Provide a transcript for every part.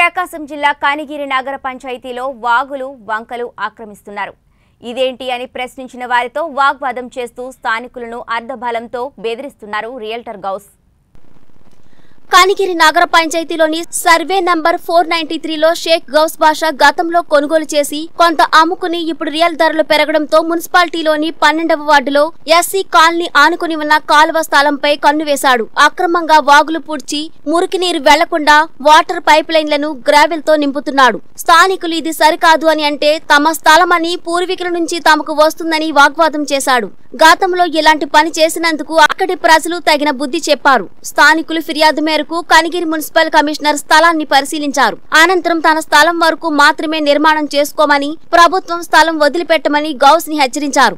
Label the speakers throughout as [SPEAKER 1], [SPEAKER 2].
[SPEAKER 1] ప్రకాశం జిల్లా కానిగిరి నగర పంచాయతీలో వాగులు వంకలు ఆక్రమిస్తున్నారు ఇదేంటి అని ప్రశ్నించిన వారితో వాగ్వాదం చేస్తూ స్థానికులను అర్ధబలంతో బెదిరిస్తున్నారు రియల్టర్ గౌస్
[SPEAKER 2] కానిగిరి నగర పంచాయతీలోని సర్వే నంబర్ ఫోర్ నైన్టీ త్రీలో షేక్ గౌస్ బాషా గతంలో కొనుగోలు చేసి కొంత అమ్ముకుని ఇప్పుడు రియల్ ధరలు పెరగడంతో మున్సిపాలిటీలోని పన్నెండవ వార్డులో ఎస్సీ కాలనీ ఆనుకుని ఉన్న కాలువ స్థలంపై కన్ను వేశాడు అక్రమంగా వాగులు పూడ్చి మురికి నీరు వెళ్లకుండా వాటర్ పైప్ లైన్లను గ్రావెల్ తో నింపుతున్నాడు స్థానికులు ఇది సరికాదు అని అంటే తమ స్థలమని పూర్వీకుల నుంచి తమకు వస్తుందని వాగ్వాదం చేశాడు గతంలో ఇలాంటి పని చేసినందుకు అక్కడి ప్రజలు తగిన బుద్ధి చెప్పారు స్థానికులు ఫిర్యాదు మేరకు కనిగిరి మున్సిపల్ కమిషనర్ స్థలాన్ని పరిశీలించారు అనంతరం తన స్థలం వరకు మాత్రమే నిర్మాణం చేసుకోమని ప్రభుత్వం స్థలం వదిలిపెట్టమని గౌస్ ని హెచ్చరించారు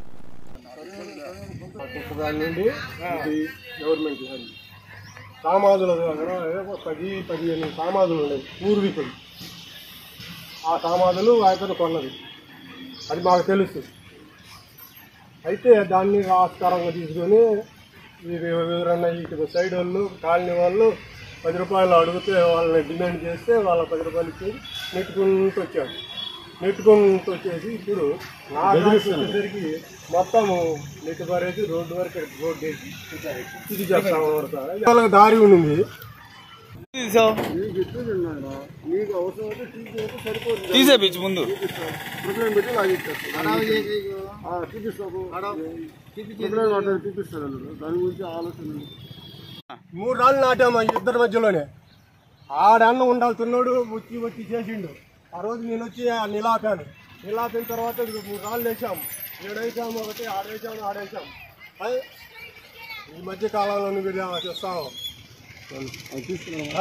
[SPEAKER 3] దాని నుండి ఇది గవర్నమెంట్ ల్యాండ్ సామాధుల దగ్గర ఏవో పది పదిహేను సామాధులు ఉన్నాయి పూర్వీకులు ఆ సామాధులు అతను కొన్నది అది మాకు తెలుసు అయితే దాన్ని ఆస్కారంగా తీసుకొని ఇది ఎవరన్నా ఇటు సైడ్ వాళ్ళు కాలనీ వాళ్ళు పది రూపాయలు అడిగితే వాళ్ళని డిమాండ్ చేస్తే వాళ్ళ పది రూపాయలు ఇచ్చి నెట్టుకుంటూ వచ్చాడు నెట్టుకుంటూ వచ్చేసి ఇప్పుడు నా దానికి వచ్చేసరికి మొత్తం నెట్టు పారేసి రోడ్డు వరకు రోడ్డు వేసి ఇది చేస్తాం వాళ్ళకి దారి ఉంది
[SPEAKER 4] తీసావు
[SPEAKER 3] నీకు అవసరం అయితే తీసుకుంటే సరిపోతుంది
[SPEAKER 4] తీసే పిచ్చి ముందు
[SPEAKER 3] ప్రొక్లైన్ పెట్టి లాగిచ్చేస్తాను చూపిస్తాము ప్రొక్లైన్ మాట్లాడి చూపిస్తాను దాని గురించి ఆలోచన మూడు రాళ్ళు నాటాము ఈ ఇద్దరి మధ్యలోనే ఆడన్న ఉండాల్తున్నాడు వచ్చి వచ్చి చేసిండు ఆ రోజు నేను వచ్చి ఆ నిలాపాను నిలాపిన తర్వాత ఇదిగో మూడు రాళ్ళు వేసాము ఏడేసాము ఒకటి ఆడేసాము ఆడేసాము అది ఈ మధ్య కాలంలో నువ్వు ఇలా చేస్తాము ఆ?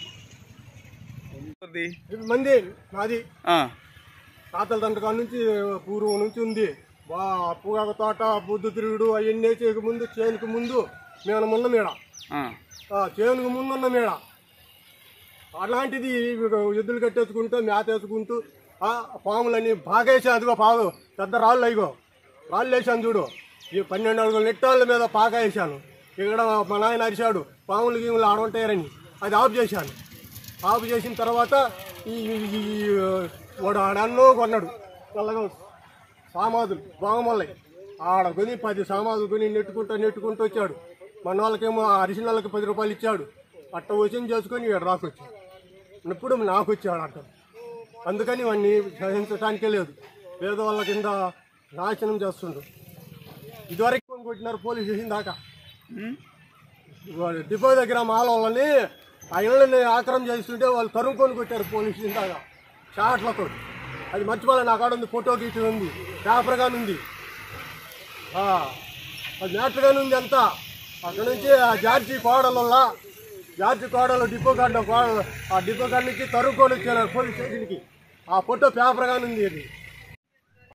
[SPEAKER 3] ఇది మంది నాది
[SPEAKER 4] ఆ,
[SPEAKER 3] తాతల తండ్రి కాడ నుంచి పూర్వం నుంచి ఉంది బా పొగాకు తోట బుద్ధు తిరుగుడు అవన్నీ వేసేక ముందు చేనుకు ముందు మేము ఉన్న మేడ
[SPEAKER 4] ఆ.
[SPEAKER 3] ఆ, చేనుకు ముందు ఉన్న మేడ అలాంటిది ఎద్దులు కట్టేసుకుంటూ మేత వేసుకుంటూ ఆ, పాములన్నీ బాగా వేసాను అదిగో పాము పెద్ద రాళ్ళు అయిగో రాళ్ళు వేసాను చూడు ఈ పన్నెండు అడుగుల నెట్టాళ్ళ మీద పాక వేసాను ఇక్కడ మా నాయన అరిశాడు పాములు గీములు ఆడుంటాయని అది ఆఫ్ చేశాను ఆఫ్ చేసిన తర్వాత ఈ ఈ- ఈ వాడు ఆడన్నో కొన్నాడు చల్లగా సామాదులు బాగమల్లయి ఆడ కొని పది సామాదులు కొని నెట్టుకుంటూ నెట్టుకుంటూ వచ్చాడు మన వాళ్ళకేమో ఆ అరిసిన వాళ్ళకి పది రూపాయలు ఇచ్చాడు అట్ట వచనం చేసుకొని ఇక్కడ రాకొచ్చాడు ఇప్పుడు నాకు వచ్చాడు అట్ట అందుకని వాడిని సహించడానికే లేదు పేదవాళ్ళ కింద నాశనం చేస్తుండు ఇదివరకు కొని కొట్టినారు పోలీస్ స్టేషన్ దాకా వాడు డిపో దగ్గర మాల వాళ్ళని ఆ ఇళ్ళని ఆక్రమం చేస్తుంటే వాళ్ళు తరుముకొని కొట్టారు పోలీస్ స్టేషన్ దాకా షాట్లతో అది మర్చిపోలే నా కాడ ఉంది ఫోటో గీటు ఉంది పేపర్గానే ఉంది ఆ, అది మ్యాటర్గానే ఉంది అంతా అక్కడ నుంచి ఆ జార్జి కోడల జార్జి కోడలు డిపో కార్డు కోడలు ఆ డిపో కార్డు నుంచి తరుముకొని వచ్చారు పోలీస్ స్టేషన్కి ఆ ఫోటో పేపర్గానే ఉంది అది